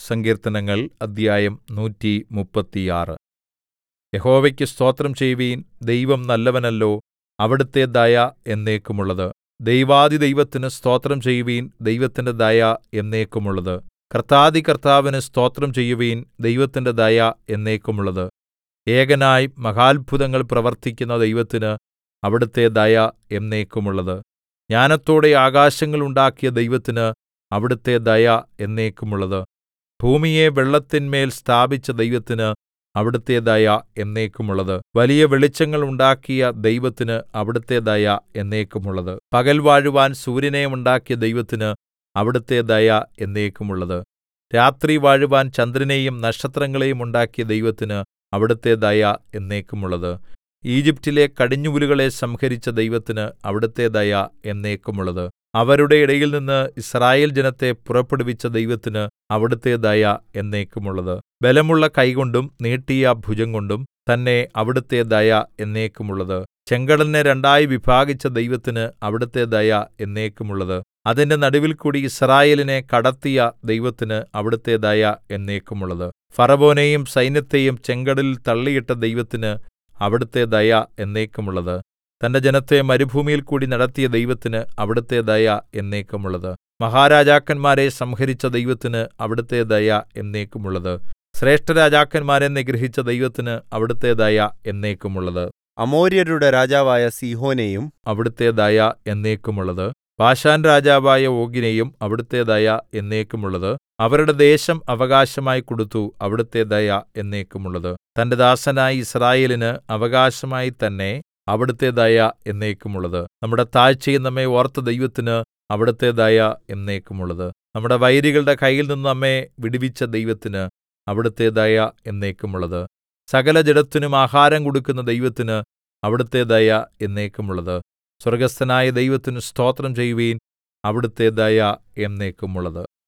സങ്കീർത്തനങ്ങൾ അദ്ധ്യായം നൂറ്റിമുപ്പത്തിയാറ് യഹോവയ്ക്ക് സ്തോത്രം ചെയ്യുവിൻ ദൈവം നല്ലവനല്ലോ അവിടുത്തെ ദയ എന്നേക്കുമുള്ളത് ദൈവാധിദൈവത്തിന് സ്തോത്രം ചെയ്യുവിൻ ദൈവത്തിന്റെ ദയ എന്നേക്കുമുള്ളത് കർത്താധികർത്താവിന് സ്തോത്രം ചെയ്യുവിൻ ദൈവത്തിന്റെ ദയ എന്നേക്കുമുള്ളത് ഏകനായി മഹാത്ഭുതങ്ങൾ പ്രവർത്തിക്കുന്ന ദൈവത്തിന് അവിടുത്തെ ദയ എന്നേക്കുമുള്ളത് ജ്ഞാനത്തോടെ ആകാശങ്ങൾ ഉണ്ടാക്കിയ ദൈവത്തിന് അവിടുത്തെ ദയ എന്നേക്കുമുള്ളത് ഭൂമിയെ വെള്ളത്തിന്മേൽ സ്ഥാപിച്ച ദൈവത്തിന് അവിടുത്തെ ദയ എന്നേക്കുമുള്ളത് വലിയ വെളിച്ചങ്ങൾ ഉണ്ടാക്കിയ ദൈവത്തിന് അവിടുത്തെ ദയ എന്നേക്കുമുള്ളത് പകൽ വാഴുവാൻ സൂര്യനെ ഉണ്ടാക്കിയ ദൈവത്തിന് അവിടുത്തെ ദയ എന്നേക്കുമുള്ളത് രാത്രി വാഴുവാൻ ചന്ദ്രനെയും നക്ഷത്രങ്ങളെയും ഉണ്ടാക്കിയ ദൈവത്തിന് അവിടുത്തെ ദയ എന്നേക്കുമുള്ളത് ഈജിപ്റ്റിലെ കടിഞ്ഞൂലുകളെ സംഹരിച്ച ദൈവത്തിന് അവിടുത്തെ ദയ എന്നേക്കുമുള്ളത് അവരുടെ ഇടയിൽനിന്ന് യിസ്രായേൽ ജനത്തെ പുറപ്പെടുവിച്ച ദൈവത്തിന് അവിടുത്തെ ദയ എന്നേക്കുമുള്ളത് ബലമുള്ള കൈകൊണ്ടും നീട്ടിയ ഭുജംകൊണ്ടും തന്നെ അവിടുത്തെ ദയ എന്നേക്കുമുള്ളത് ചെങ്കടലിനെ രണ്ടായി വിഭാഗിച്ച ദൈവത്തിന് അവിടുത്തെ ദയ എന്നേക്കുമുള്ളത് അതിന്റെ നടുവിൽകൂടി യിസ്രായേലിനെ കടത്തിയ ദൈവത്തിന് അവിടുത്തെ ദയ എന്നേക്കുമുള്ളത് ഫറവോനെയും സൈന്യത്തെയും ചെങ്കടലിൽ തള്ളിയിട്ട ദൈവത്തിന് അവിടുത്തെ ദയ എന്നേക്കുമുള്ളത് തന്റെ ജനത്തെ മരുഭൂമിയിൽകൂടി നടത്തിയ ദൈവത്തിന് അവിടുത്തെ ദയ എന്നേക്കുമുള്ളത് മഹാരാജാക്കന്മാരെ സംഹരിച്ച ദൈവത്തിന് അവിടുത്തെ ദയ എന്നേക്കുമുള്ളത് ശ്രേഷ്ഠരാജാക്കന്മാരെ നിഗ്രഹിച്ച ദൈവത്തിന് അവിടുത്തെ ദയ എന്നേക്കുമുള്ളത് അമോര്യരുടെ രാജാവായ സീഹോനെയും അവിടുത്തെ ദയ എന്നേക്കുമുള്ളത് ബാശാൻ രാജാവായ ഓഗിനെയും അവിടുത്തെ ദയ എന്നേക്കുമുള്ളത് അവരുടെ ദേശം അവകാശമായി കൊടുത്തു അവിടുത്തെ ദയ എന്നേക്കുമുള്ളത് തന്റെ ദാസനായ യിസ്രായേലിന് അവകാശമായി തന്നെ അവിടുത്തെ ദയ എന്നേക്കുമുള്ളത് നമ്മുടെ താഴ്ചയിൽ നമ്മെ ഓർത്ത ദൈവത്തിന് അവിടുത്തെ ദയ എന്നേക്കുമുള്ളത് നമ്മുടെ വൈരികളുടെ കയ്യിൽ നിന്ന് നമ്മെ വിടുവിച്ച ദൈവത്തിന് അവിടുത്തെ ദയ എന്നേക്കുമുള്ളത് സകല ജഡത്തിനും ആഹാരം കൊടുക്കുന്ന ദൈവത്തിന് അവിടുത്തെ ദയ എന്നേക്കുമുള്ളത് സ്വർഗ്ഗസ്ഥനായ ദൈവത്തിന് സ്തോത്രം ചെയ്യുവിൻ അവിടുത്തെ ദയ എന്നേക്കുമുള്ളത്